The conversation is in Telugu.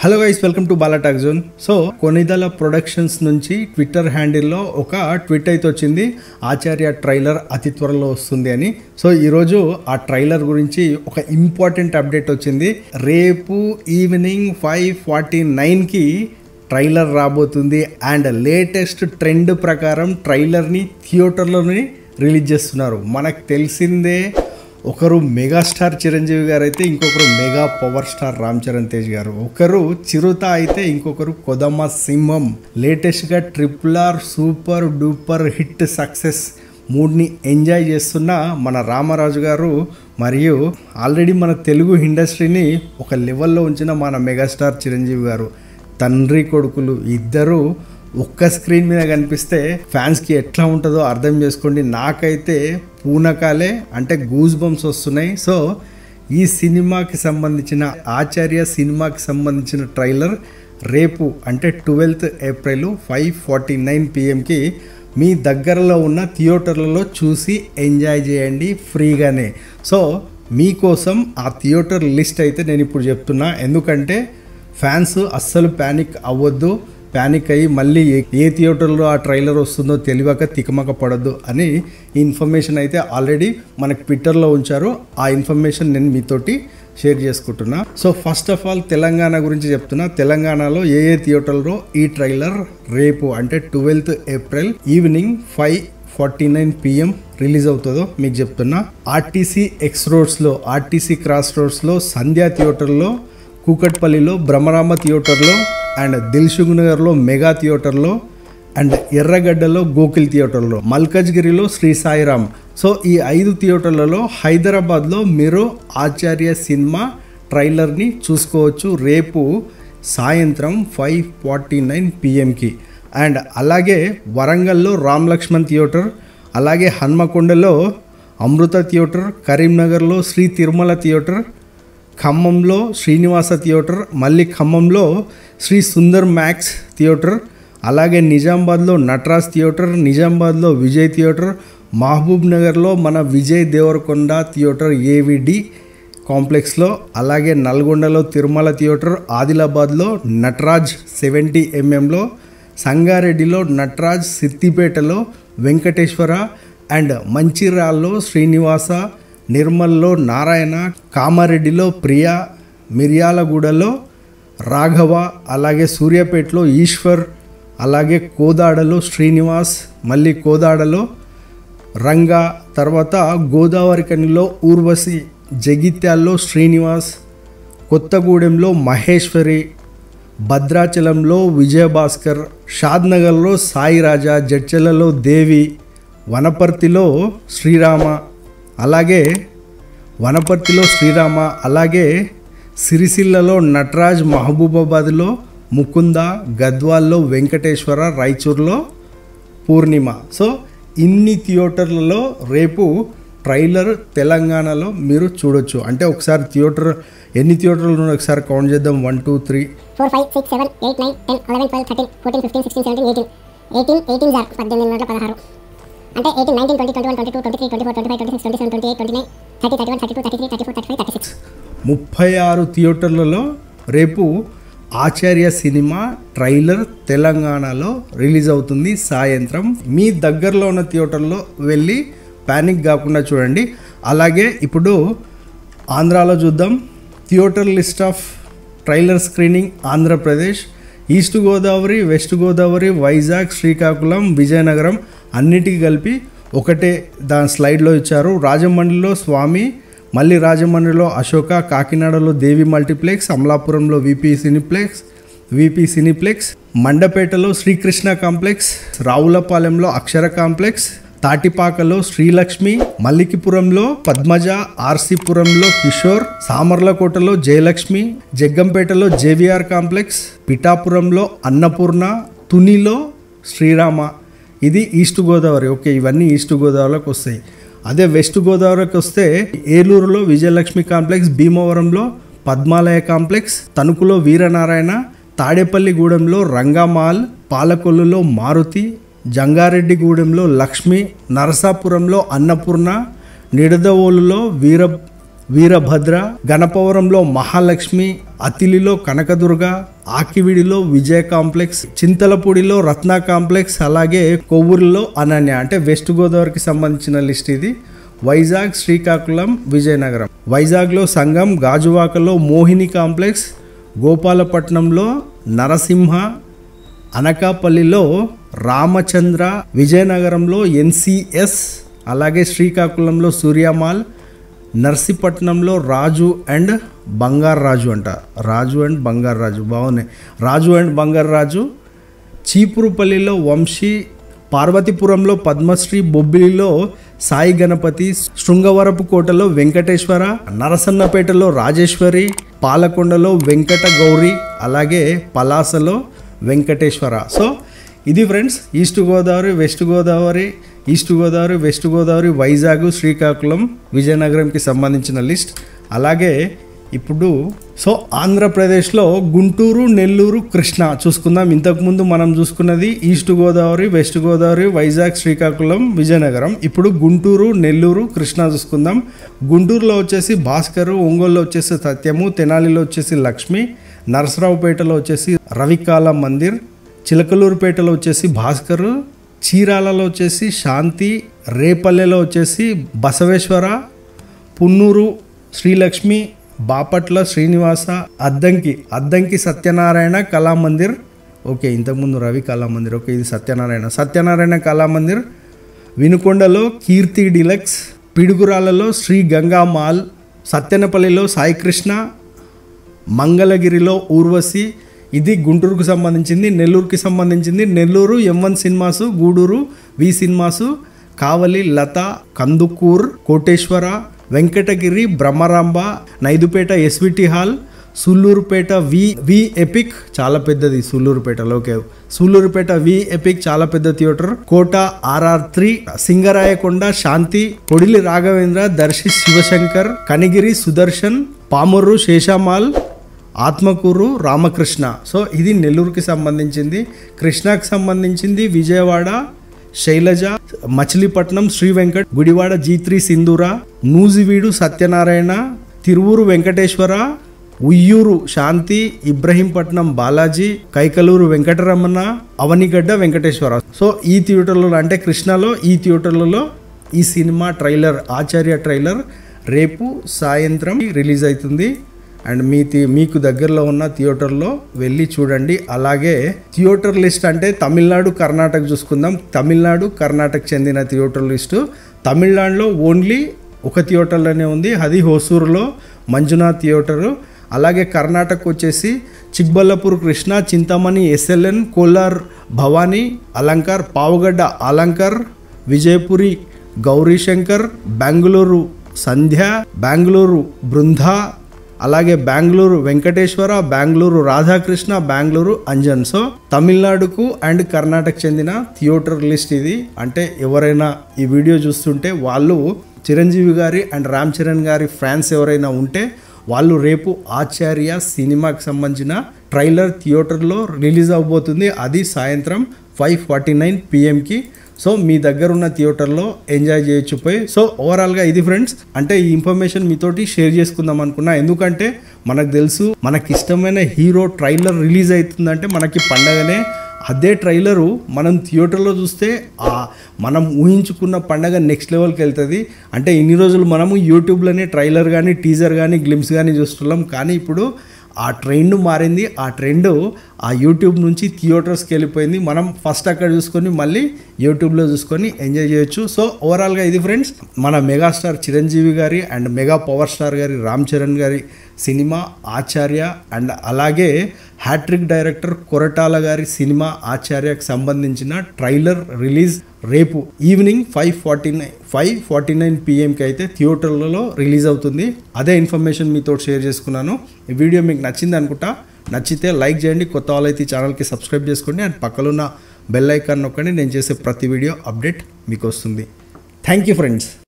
hello guys welcome to Balatalk zone so Konidela productions నుంచి ట్విట్టర్ హ్యాండిల్లో ఒక ట్వీట్ అయితే వచ్చింది ఆచార్య ట్రైలర్ అతి త్వరలో వస్తుంది అని సో ఈరోజు ఆ ట్రైలర్ గురించి ఒక ఇంపార్టెంట్ అప్డేట్ వచ్చింది రేపు ఈవినింగ్ ఫైవ్ ఫార్టీ నైన్కి ట్రైలర్ రాబోతుంది అండ్ లేటెస్ట్ ట్రెండ్ ప్రకారం ట్రైలర్ని థియేటర్లోని రిలీజ్ చేస్తున్నారు మనకు తెలిసిందే ఒకరు మెగాస్టార్ చిరంజీవి గారు అయితే ఇంకొకరు mega power star Ram Charan Tej garu ఒకరు చిరుత అయితే ఇంకొకరు కొదమ సింహం లేటెస్ట్గా triple R super duper hit success మూడ్ని ఎంజాయ్ చేస్తున్న మన రామరాజు గారు మరియు ఆల్రెడీ మన తెలుగు ఇండస్ట్రీని ఒక లెవెల్లో ఉంచిన మన మెగాస్టార్ చిరంజీవి గారు తండ్రి కొడుకులు ఇద్దరు ఒక్క స్క్రీన్ మీద కనిపిస్తే ఫ్యాన్స్కి ఎట్లా ఉంటుందో అర్థం చేసుకోండి నాకైతే పూనకాలే అంటే గూస్ బంప్స్ వస్తున్నాయి సో ఈ సినిమాకి సంబంధించిన ఆచార్య సినిమాకి సంబంధించిన ట్రైలర్ రేపు అంటే twelfth April five forty nine పిఎంకి మీ దగ్గరలో ఉన్న థియేటర్లలో చూసి ఎంజాయ్ చేయండి ఫ్రీగానే సో మీకోసం ఆ థియేటర్ లిస్ట్ అయితే నేను ఇప్పుడు చెప్తున్నా ఎందుకంటే ఫ్యాన్స్ అస్సలు ప్యానిక్ అవ్వద్దు ప్యానిక్ అయ్యి మళ్ళీ ఏ- ఏ థియేటర్లో ఆ ట్రైలర్ వస్తుందో తెలియక తికమక పడద్దు అని ఈ ఇన్ఫర్మేషన్ అయితే ఆల్రెడీ మనకి ట్విట్టర్లో ఉంచారు ఆ ఇన్ఫర్మేషన్ నేను మీతోటి షేర్ చేసుకుంటున్నా so first of all Telangana గురించి చెప్తున్నా తెలంగాణలో ఏ ఏ థియేటర్లో ఈ ట్రైలర్ రేపు అంటే twelfth April evening five forty nine PM release అవుతుందో మీకు చెప్తున్నా ఆర్టీసీ ఎక్స్ రోడ్స్లో ఆర్టీసీ క్రాస్ రోడ్స్లో సంధ్యా థియేటర్లో కూకట్పల్లిలో బ్రహ్మరామ థియేటర్లో అండ్ దిల్సుఖ్ నగర్లో మెగా థియేటర్లో అండ్ ఎర్రగడ్డలో గోకుల్ థియేటర్లో మల్కజ్గిరిలో శ్రీ సాయిరామ్ సో ఈ ఐదు థియేటర్లలో హైదరాబాద్లో మీరు ఆచార్య సినిమా ట్రైలర్ని చూసుకోవచ్చు రేపు సాయంత్రం ఫైవ్ ఫార్టీ నైన్ పిఎంకి అండ్ అలాగే వరంగల్లో రామ్ లక్ష్మణ్ థియేటర్ అలాగే హన్మకొండలో అమృత థియేటర్ కరీంనగర్లో శ్రీ తిరుమల థియేటర్ ఖమ్మంలో శ్రీనివాస థియేటర్ మళ్ళీ ఖమ్మంలో శ్రీ సుందర్ మ్యాక్స్ థియేటర్ అలాగే నిజామాబాద్లో నటరాజ్ థియేటర్ నిజామాబాద్లో విజయ్ థియేటర్ మహబూబ్ నగర్లో మన విజయ్ దేవరకొండ థియేటర్ ఏవిడి కాంప్లెక్స్లో అలాగే నల్గొండలో తిరుమల థియేటర్ ఆదిలాబాద్లో నటరాజ్ సెవెంటీ ఎంఎంలో సంగారెడ్డిలో నటరాజ్ సిద్దిపేటలో వెంకటేశ్వర అండ్ మంచిర్యాల్లో శ్రీనివాస నిర్మల్లో నారాయణ కామారెడ్డిలో ప్రియా మిర్యాలగూడలో రాఘవ అలాగే సూర్యాపేటలో ఈశ్వర్ అలాగే కోదాడలో శ్రీనివాస్ మళ్ళీ కోదాడలో రంగా తర్వాత గోదావరి కనిలో ఊర్వశి జగిత్యాల్లో శ్రీనివాస్ కొత్తగూడెంలో మహేశ్వరి భద్రాచలంలో విజయభాస్కర్ షాద్నగర్లో సాయిరాజా జడ్చెలలో దేవి వనపర్తిలో శ్రీరామ అలాగే వనపర్తిలో శ్రీరామ అలాగే సిరిసిల్లలో నటరాజ్ మహబూబాబాద్లో ముకుంద గద్వాల్లో వెంకటేశ్వర రాయచూర్లో పూర్ణిమ సో ఇన్ని థియేటర్లలో రేపు ట్రైలర్ తెలంగాణలో మీరు చూడొచ్చు అంటే ఒకసారి థియేటర్ ఎన్ని థియేటర్లు ఉన్నాయో ఒకసారి కౌంట్ చేద్దాం one two three four five six seven eight nine ten eleven twelve thirteen fourteen fifteen sixteen seventeen eighteen eighteen eighteen జార్ పద్దెనిమిది వందల పదహారు అంటే eighteen nineteen twenty twenty one twenty two twenty three twenty four twenty five twenty six twenty seven twenty eight twenty nine thirty thirty one thirty two thirty three thirty four thirty five thirty six ముప్పై ఆరు థియేటర్లలో రేపు ఆచార్య సినిమా ట్రైలర్ తెలంగాణలో రిలీజ్ అవుతుంది సాయంత్రం మీ దగ్గరలో ఉన్న థియేటర్లో వెళ్ళి ప్యానిక్ కాకుండా చూడండి అలాగే ఇప్పుడు ఆంధ్రాలో చూద్దాం theatre list of trailer screening Andhra Pradesh east Godavari west Godavari Vizag Srikakulam Vizianagaram అన్నిటికీ కలిపి ఒకటే దాని స్లైడ్లో ఇచ్చారు రాజమండ్రిలో స్వామి మళ్ళీ రాజమండ్రిలో అశోక కాకినాడలో దేవి మల్టీప్లెక్స్ అమలాపురంలో విపి సినిప్లెక్స్ విపి సినిప్లెక్స్ మండపేటలో శ్రీకృష్ణ కాంప్లెక్స్ రావులపాలెంలో అక్షర కాంప్లెక్స్ తాటిపాకలో శ్రీలక్ష్మి మల్లికిపురంలో పద్మజ ఆర్సీపురంలో కిషోర్ సామర్లకోటలో జయలక్ష్మి జగ్గంపేటలో జేవిఆర్ కాంప్లెక్స్ పిఠాపురంలో అన్నపూర్ణ తునిలో శ్రీరామ ఇది ఈస్ట్ గోదావరి ఓకే ఇవన్నీ ఈస్ట్ గోదావరిలోకి వస్తాయి అదే వెస్ట్ గోదావరికి వస్తే ఏలూరులో విజయలక్ష్మి కాంప్లెక్స్ భీమవరంలో పద్మాలయ కాంప్లెక్స్ తణుకులో వీరనారాయణ తాడేపల్లిగూడెంలో రంగమాల్ పాలకొల్లులో మారుతి జంగారెడ్డిగూడెంలో లక్ష్మి నరసాపురంలో అన్నపూర్ణ నిడదవోలులో వీర వీరభద్ర గణపవరంలో మహాలక్ష్మి అతిలిలో కనకదుర్గ ఆకివిడిలో విజయ కాంప్లెక్స్ చింతలపూడిలో రత్న కాంప్లెక్స్ అలాగే కొవ్వూరులో అనన్య అంటే వెస్ట్ గోదావరికి సంబంధించిన లిస్ట్ ఇది వైజాగ్ శ్రీకాకుళం విజయనగరం వైజాగ్లో సంగం గాజువాకలో మోహిని కాంప్లెక్స్ గోపాలపట్నంలో నరసింహ అనకాపల్లిలో రామచంద్ర విజయనగరంలో ఎన్సిఎస్ అలాగే శ్రీకాకుళంలో సూర్యమాల్ నర్సీపట్నంలో రాజు అండ్ బంగారు రాజు అంట రాజు అండ్ బంగారు రాజు బాగున్నాయి రాజు అండ్ బంగారు రాజు చీపురుపల్లిలో వంశీ పార్వతీపురంలో పద్మశ్రీ బొబ్బిలిలో సాయి గణపతి శృంగవరపు కోటలో వెంకటేశ్వర నరసన్నపేటలో రాజేశ్వరి పాలకొండలో వెంకట గౌరి అలాగే పలాసలో వెంకటేశ్వర సో ఇది friends east Godavari west Godavari east Godavari west Godavari Vizag Srikakulam విజయనగరంకి సంబంధించిన లిస్ట్ అలాగే ఇప్పుడు సో ఆంధ్రప్రదేశ్లో గుంటూరు నెల్లూరు కృష్ణ చూసుకుందాం ఇంతకుముందు మనం చూసుకున్నది ఈస్ట్ గోదావరి వెస్ట్ గోదావరి వైజాగ్ శ్రీకాకుళం విజయనగరం ఇప్పుడు గుంటూరు నెల్లూరు కృష్ణ చూసుకుందాం గుంటూరులో వచ్చేసి భాస్కర్ ఒంగోలులో వచ్చేసి సత్యము తెనాలిలో వచ్చేసి లక్ష్మి నరసరావుపేటలో వచ్చేసి రవికాల మందిర్ చిలకలూరుపేటలో వచ్చేసి భాస్కర్ చీరాలలో వచ్చేసి శాంతి రేపల్లెలో వచ్చేసి బసవేశ్వర పున్నూరు శ్రీలక్ష్మి బాపట్ల శ్రీనివాస అద్దంకి అద్దంకి సత్యనారాయణ కళామందిర్ ఓకే ఇంతకుముందు రవి కళామందిర్ ఓకే ఇది సత్యనారాయణ సత్యనారాయణ కళామందిర్ వినుకొండలో కీర్తి డిలక్స్ పిడుగురాలలో శ్రీ గంగా మాల్ సత్యనపల్లిలో సాయికృష్ణ మంగళగిరిలో ఊర్వశి ఇది గుంటూరుకు సంబంధించింది నెల్లూరుకి సంబంధించింది Nellore M cinemas Gudur V cinemas Kavali Latha Kandukur Koteswara Venkatagiri Brahmaramba Naidupeta SVT hall Sullurpeta V V epic చాలా పెద్దది సూళ్ళూరుపేటలో ఓకే సూళ్ళూరుపేట వి ఎపిక్ చాలా పెద్ద theatre Kota RR three Singarayakonda Shanti Kodili Raghavendra Darsi Shivashankar Kanigiri Sudarshan Pamuru Sheshamal Atmakur Ramakrishna so ఇది నెల్లూరుకి సంబంధించింది కృష్ణాకి సంబంధించింది Vijayawada Sailaja Machilipatnam Sri Venkat Gudivada G three Sindhura Nuzvid Satyanarayana Tiruvuru Venkateswara Uyyuru Shanti Ibrahimpatnam Balaji Kaikaluru Venkataramana Avanigadda Venkateswara so ఈ థియేటర్లలో అంటే కృష్ణలో ఈ థియేటర్లలో ఈ సినిమా ట్రైలర్ ఆచార్య ట్రైలర్ రేపు సాయంత్రం రిలీజ్ అవుతుంది అండ్ మీ థి- మీకు దగ్గరలో ఉన్న థియేటర్లో వెళ్ళి చూడండి అలాగే థియేటర్ లిస్ట్ అంటే తమిళనాడు కర్ణాటక చూసుకుందాం తమిళనాడు కర్ణాటక చెందిన థియేటర్ లిస్టు తమిళనాడులో ఓన్లీ ఒక థియేటర్లోనే ఉంది అది హోసూరులో మంజునాథ్ థియేటరు అలాగే కర్ణాటక వచ్చేసి చిక్బల్లాపూర్ కృష్ణ చింతామణి ఎస్ఎల్ఎన్ కోలార్ భవానీ అలంకార్ పావుగడ్డ అలంకార్ విజయపురి గౌరీశంకర్ బెంగళూరు సంధ్య బెంగళూరు బృంద అలాగే బెంగళూరు వెంకటేశ్వర బెంగళూరు రాధాకృష్ణ బెంగళూరు అంజన్ సో తమిళనాడుకు అండ్ కర్ణాటక చెందిన థియేటర్ లిస్ట్ ఇది అంటే ఎవరైనా ఈ వీడియో చూస్తుంటే వాళ్ళు చిరంజీవి గారి అండ్ రామ్ చరణ్ గారి ఫ్యాన్స్ ఎవరైనా ఉంటే వాళ్ళు రేపు ఆచార్య సినిమాకి సంబంధించిన ట్రైలర్ థియేటర్లో రిలీజ్ అవబోతుంది అది సాయంత్రం ఫైవ్ ఫార్టీ నైన్ పిఎంకి సో మీ దగ్గర ఉన్న థియేటర్లో ఎంజాయ్ చేయొచ్చు పోయి సో ఓవరాల్గా ఇది ఫ్రెండ్స్ అంటే ఈ ఇన్ఫర్మేషన్ మీతోటి షేర్ చేసుకుందాం అనుకున్నా ఎందుకంటే మనకు తెలుసు మనకి ఇష్టమైన హీరో ట్రైలర్ రిలీజ్ అవుతుందంటే మనకి పండగనే అదే ట్రైలరు మనం థియేటర్లో చూస్తే ఆ మనం ఊహించుకున్న పండగ నెక్స్ట్ లెవెల్కి వెళ్తుంది అంటే ఇన్ని రోజులు మనము యూట్యూబ్లోనే ట్రైలర్ కానీ టీజర్ కానీ గ్లిమ్స్ కానీ చూస్తున్నాం కానీ ఇప్పుడు ఆ ట్రెండ్ మారింది ఆ ట్రెండ్ ఆ యూట్యూబ్ నుంచి థియేటర్స్కి వెళ్ళిపోయింది మనం ఫస్ట్ అక్కడ చూసుకొని మళ్ళీ యూట్యూబ్లో చూసుకొని ఎంజాయ్ చేయొచ్చు సో ఓవరాల్గా ఇది ఫ్రెండ్స్ మన మెగాస్టార్ చిరంజీవి గారి అండ్ మెగా పవర్ స్టార్ గారి రామ్ చరణ్ గారి సినిమా ఆచార్య అండ్ అలాగే హ్యాట్రిక్ డైరెక్టర్ కొరటాల గారి సినిమా ఆచార్యకు సంబంధించిన ట్రైలర్ రిలీజ్ రేపు evening five forty nine five forty nine పిఎంకి అయితే థియేటర్లలో రిలీజ్ అవుతుంది అదే ఇన్ఫర్మేషన్ మీతో షేర్ చేసుకున్నాను ఈ వీడియో మీకు నచ్చింది అనుకుంటా నచ్చితే లైక్ చేయండి కొత్త వాళ్ళైతే ఈ ఛానల్కి సబ్స్క్రైబ్ చేసుకోండి అండ్ పక్కలున్న బెల్ ఐకాన్ నొక్కండి నేను చేసే ప్రతి వీడియో అప్డేట్ మీకు వస్తుంది థ్యాంక్ యూ ఫ్రెండ్స్